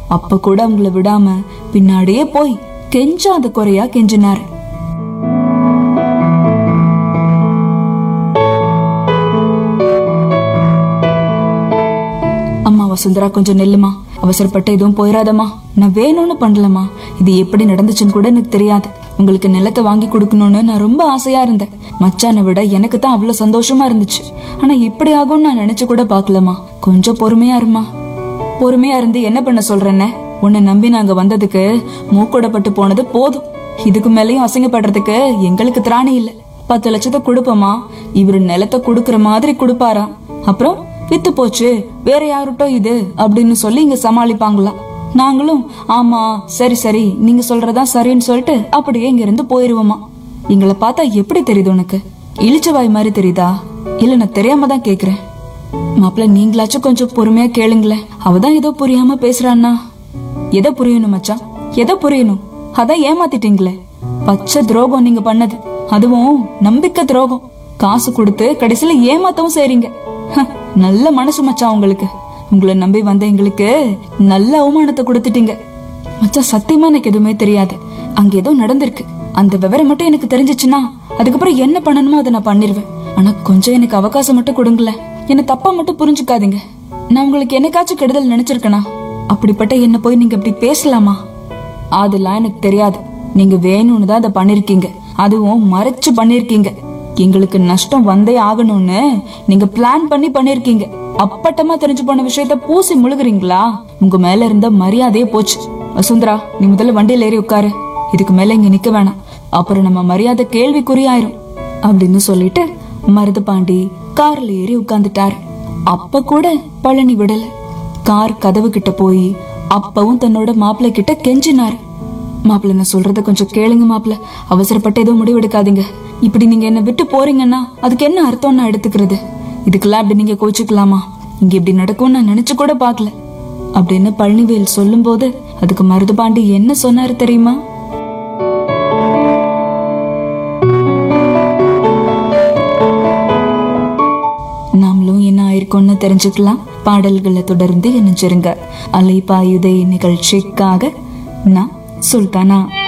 அப்ப கூட அவங்கள விடாம பின்னாடியே போய் கெஞ்சாத குறையா கெஞ்சினாரு அம்மா வசுந்தரா கொஞ்சம் நெல்லுமா அவசரப்பட்டு எதுவும் போயிடாதம்மா நான் வேணும்னு பண்ணலம்மா இது எப்படி நடந்துச்சுன்னு கூட எனக்கு தெரியாது உங்களுக்கு நிலத்தை வாங்கி கொடுக்கணும்னு நான் ரொம்ப ஆசையா இருந்தேன் மச்சானை விட எனக்கு தான் அவ்வளவு சந்தோஷமா இருந்துச்சு ஆனா இப்படி ஆகும்னு நான் நினைச்சு கூட பார்க்கலம்மா கொஞ்சம் பொறுமையா இருமா பொறுமையா இருந்து என்ன பண்ண சொல்றேன்ன உன்னை நம்பி நாங்க வந்ததுக்கு மூக்கோடப்பட்டு போனது போதும் இதுக்கு மேலயும் அசிங்கப்படுறதுக்கு எங்களுக்கு திராணி இல்ல பத்து லட்சத்தை கொடுப்போமா இவரு நிலத்தை கொடுக்கற மாதிரி கொடுப்பாராம் அப்புறம் வித்து போச்சு வேற யாருட்டோ இது அப்படின்னு சொல்லி இங்க சமாளிப்பாங்களாம் நாங்களும் ஆமா சரி சரி நீங்க சொல்றதா சரின்னு சொல்லிட்டு அப்படியே இங்க இருந்து போயிருவோமா எங்களை பார்த்தா எப்படி தெரியுது உனக்கு இழிச்சவாய் மாதிரி தெரியுதா இல்ல நான் தெரியாம தான் கேக்குறேன் மாப்பிள்ள நீங்களாச்சும் கொஞ்சம் பொறுமையா கேளுங்களேன் அவதான் ஏதோ புரியாம பேசுறான்னா எதை புரியணும் மச்சான் எதை புரியணும் அதான் ஏமாத்திட்டீங்களே பச்சை துரோகம் நீங்க பண்ணது அதுவும் நம்பிக்கை துரோகம் காசு கொடுத்து கடைசியில ஏமாத்தவும் செய்றீங்க ஹ, நல்ல மனசு மச்சான் உங்களுக்கு உங்களை நம்பி வந்த எங்களுக்கு நல்ல அவமானத்தை கொடுத்துட்டீங்க மச்சான் சத்தியமா எனக்கு எதுவுமே தெரியாது அங்க ஏதோ நடந்திருக்கு அந்த விவரம் மட்டும் எனக்கு தெரிஞ்சிச்சுன்னா அதுக்கப்புறம் என்ன பண்ணணுமோ அதை நான் பண்ணிருவேன் ஆனா கொஞ்சம் எனக்கு அவகாசம் மட்டும் கொடுங்களேன் என்ன தப்பா மட்டும் புரிஞ்சுக்காதீங்க நான் உங்களுக்கு என்னைக்காச்சும் கெடுதல் நினைச்சிருக்கனா அப்படிப்பட்ட என்ன போய் நீங்க இப்படி பேசலாமா அதெல்லாம் எனக்கு தெரியாது நீங்க வேணும்னு தான் அதை பண்ணிருக்கீங்க அதுவும் மறைச்சு பண்ணிருக்கீங்க எங்களுக்கு நஷ்டம் வந்தே ஆகணும்னு நீங்க பிளான் பண்ணி பண்ணிருக்கீங்க அப்பட்டமா தெரிஞ்சு போன விஷயத்த பூசி முழுகுறீங்களா உங்க மேல இருந்த மரியாதையே போச்சு வசுந்தரா நீ முதல்ல வண்டியில ஏறி உட்காரு இதுக்கு மேல இங்க நிக்க வேணாம் அப்புறம் நம்ம மரியாதை கேள்விக்குறியாயிரும் அப்படின்னு சொல்லிட்டு மருது பாண்டி கார்ல ஏறி உட்கார்ந்துட்டாரு அப்ப கூட பழனி விடல கார் கதவு கிட்ட போய் அப்பவும் தன்னோட மாப்பிள்ளை கிட்ட கெஞ்சினாரு மாப்பிள்ள நான் சொல்றத கொஞ்சம் கேளுங்க மாப்பிள்ள அவசரப்பட்டு எதுவும் முடிவெடுக்காதீங்க இப்படி நீங்க என்ன விட்டு போறீங்கன்னா அதுக்கு என்ன அர்த்தம் நான் எடுத்துக்கிறது இதுக்கெல்லாம் அப்படி நீங்க கோச்சுக்கலாமா இங்க இப்படி நடக்கும்னு நான் நினைச்சு கூட பார்க்கல அப்படின்னு பழனிவேல் சொல்லும்போது அதுக்கு மருதுபாண்டி என்ன சொன்னாரு தெரியுமா நாமளும் என்ன ஆயிருக்கோம்னு தெரிஞ்சுக்கலாம் பாடல்களை தொடர்ந்து இணைஞ்சிருங்க அலைபாயுதை நிகழ்ச்சிக்காக நான் சுல்தானா